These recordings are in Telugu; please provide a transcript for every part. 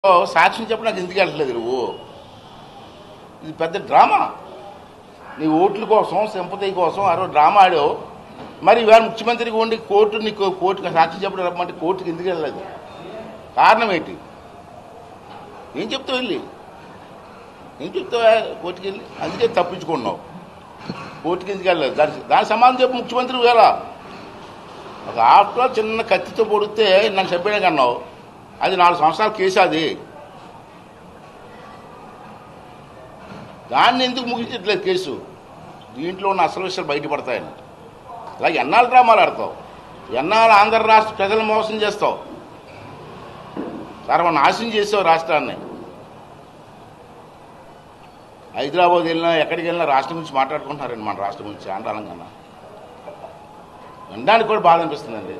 సాక్ష్యం చెప్ప నాకు ఎందుకు వెళ్ళట్లేదు నువ్వు ఇది పెద్ద డ్రామా నీ ఓట్ల కోసం సింపతి కోసం ఆ రోజు డ్రామా ఆడావు మరి ఇవాళ ముఖ్యమంత్రికి ఉండి కోర్టు నీకు కోర్టుకి సాక్ష్యం చెప్పడం రమ్మంటే కోర్టుకి ఎందుకు వెళ్ళలేదు కారణం ఏంటి ఏం చెప్తావు వెళ్ళి ఏం చెప్తావా కోర్టుకి వెళ్ళి అందుకే తప్పించుకున్నావు కోర్టుకి ఎందుకు వెళ్ళలేదు దానికి దాని సమాధానం చెప్పు ముఖ్యమంత్రి వేళ ఒక ఆఫ్టర్ చిన్న కత్తితో పొడితే నన్ను చంపేయడానికి అన్నావు అది నాలుగు సంవత్సరాల కేసు అది దాన్ని ఎందుకు ముగించట్లేదు కేసు దీంట్లో ఉన్న అసలు విషయాలు బయటపడతాయని ఇలా ఎన్నాళ్ళు డ్రామాలు ఆడతావు ఎన్నాళ్ళు ఆంధ్ర రాష్ట్ర ప్రజలను మోసం చేస్తావు సర్వనాశనం చేసావు రాష్ట్రాన్ని హైదరాబాద్ వెళ్ళినా ఎక్కడికి వెళ్ళినా రాష్ట్రం గురించి మాట్లాడుకుంటున్నారండి మన రాష్ట్రం గురించి ఆంధ్రాలం కన్నా వినడానికి కూడా బాధ అనిపిస్తుందండి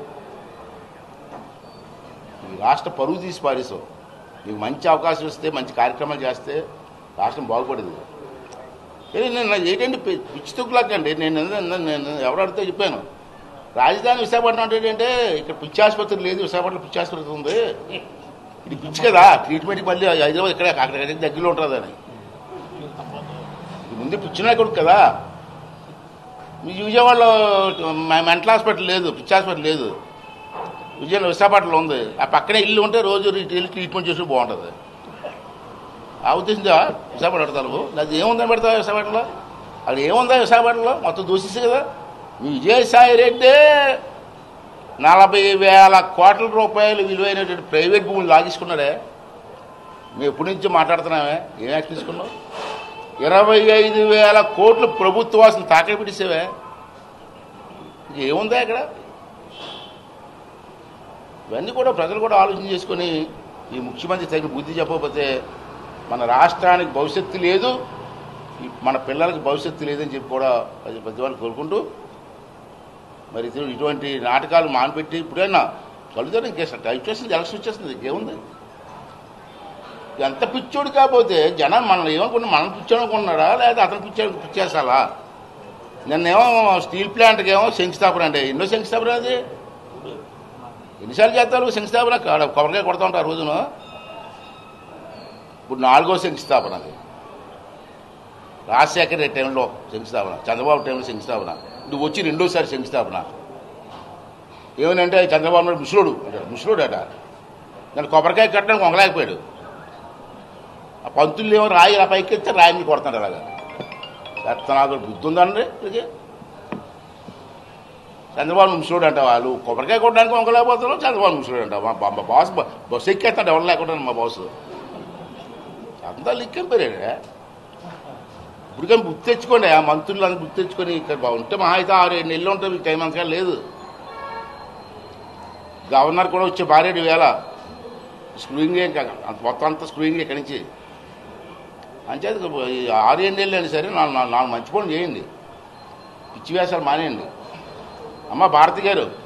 ఈ రాష్ట్ర పరువు తీసి పారేసావు నీకు మంచి అవకాశం ఇస్తే మంచి కార్యక్రమాలు చేస్తే రాష్ట్రం బాగుపడేది ఏ నేను ఏంటంటే పి- పిచ్చి తొక్కులాకండి నేను నేను- నేను ఎవరు అడిగితే చెప్పాను రాజధాని విశాఖపట్నం అంటే ఏంటంటే ఇక్కడ పిచ్చి ఆసుపత్రి లేదు విశాఖపట్నం పిచ్చి ఆసుపత్రి ఉంది ఇది పిచ్చి కదా ట్రీట్మెంట్కి మళ్ళీ హైదరాబాద్ ఇక్కడ అక్కడ దగ్గరలో ఉంటుందని ఇది ముందు పిచ్చిన కొడుకు కదా మీ విజయవాడలో మ- మెంటల్ హాస్పిటల్ లేదు పిచ్చి హాస్పిటల్ లేదు విజయవాడ విశాఖపట్నంలో ఉంది ఆ పక్కనే ఇల్లు ఉంటే రోజు వెళ్ళి ట్రీట్మెంట్ చేసి బాగుంటుంది ఆ ఉద్దేశంగా విశాఖపట్నం పెడతాను అది ఏముందని పెడతావు విశాఖపట్నంలో అక్కడ ఏముందా విశాఖపట్నంలో మొత్తం దూషిస్తే కదా మీ విజయసాయి రెడ్డి నలభై వేల కోట్ల రూపాయలు విలువైనటువంటి ప్రైవేట్ భూములు లాగేసుకున్నాడే మేము ఎప్పటి నుంచి మాట్లాడుతున్నామే ఏం యాక్షన్ తీసుకున్నావు ఇరవై ఐదు వేల కోట్లు ప్రభుత్వాసం తాకడి పెట్టేసేవే ఇంక ఏముందా ఇక్కడ ఇవన్నీ కూడా ప్రజలు కూడా ఆలోచన చేసుకొని ఈ ముఖ్యమంత్రి తగిన బుద్ధి చెప్పకపోతే మన రాష్ట్రానికి భవిష్యత్తు లేదు ఈ మన పిల్లలకి భవిష్యత్తు లేదని చెప్పి కూడా అది పెద్దవాళ్ళు కోరుకుంటూ మరి ఇటు- ఇటువంటి నాటకాలు మానిపెట్టి ఇప్పుడైనా కలుగుతారు ఇంకేసారి టైప్ చేస్తుంది ఎలక్షన్ వచ్చేస్తుంది ఇంకేముంది ఎంత పిచ్చోడు కాకపోతే జనం మనల్ని ఏమనుకున్నా మనం పిచ్చోడు అనుకున్నాడా లేదా అతను పిచ్చోడు పిచ్చేసాలా నిన్నేమో స్టీల్ ప్లాంట్కి ఏమో శంకుస్థాపన అంటే ఎన్నో శంకుస్థాపన అది ఎన్నిసార్లు చేస్తారు శంకుస్థాపన కాడ కొబ్బరికాయ కొడతా ఉంటారు ఆ రోజున ఇప్పుడు నాలుగో శంకుస్థాపన అది రాజశేఖర్ రెడ్డి టైంలో శంకుస్థాపన చంద్రబాబు టైంలో శంకుస్థాపన నువ్వు వచ్చి రెండోసారి శంకుస్థాపన ఏమనంటే చంద్రబాబు నాయుడు ముసలోడు అంటాడు ముసలోడు అట నన్ను కొబ్బరికాయ కట్టడానికి వంగలేకపోయాడు ఆ పంతులు ఏమో రాయి ఇలా పైకి ఎత్తే రాయి మీద కొడతాడు అలాగా చెత్తనాథుడు బుద్ధి ఉందండి ఇది చంద్రబాబు ముసలోడు అంట వాళ్ళు కొబ్బరికాయ కొట్టడానికి వంగలేకపోతున్నాం చంద్రబాబు ముసలోడు అంట మా మా బాస్ బ- బస్సు ఎక్కేస్తాడు ఎవరు లేకుండా మా బాస్ అంతా లిక్కం పేరేడే ఇప్పుడు కానీ గుర్తు తెచ్చుకోండి ఆ మంత్రులు అంతా గుర్తు తెచ్చుకొని ఇక్కడ బా- ఉంటే మహా అయితే ఆరు ఏడు నెలలు ఉంటుంది మీకు టైం అంతగా లేదు గవర్నర్ కూడా వచ్చే భార్య వేళ స్క్రూయింగ్ మొత్తం అంతా స్క్రూయింగ్ ఇక్కడి నుంచి అంచేది ఈ ఆరు ఏడు నెలలు అయినా సరే నాలుగు నాలుగు నాలుగు మంచి పనులు చేయండి పిచ్చి వేషాలు మానేయండి అమ్మ భారతి గారు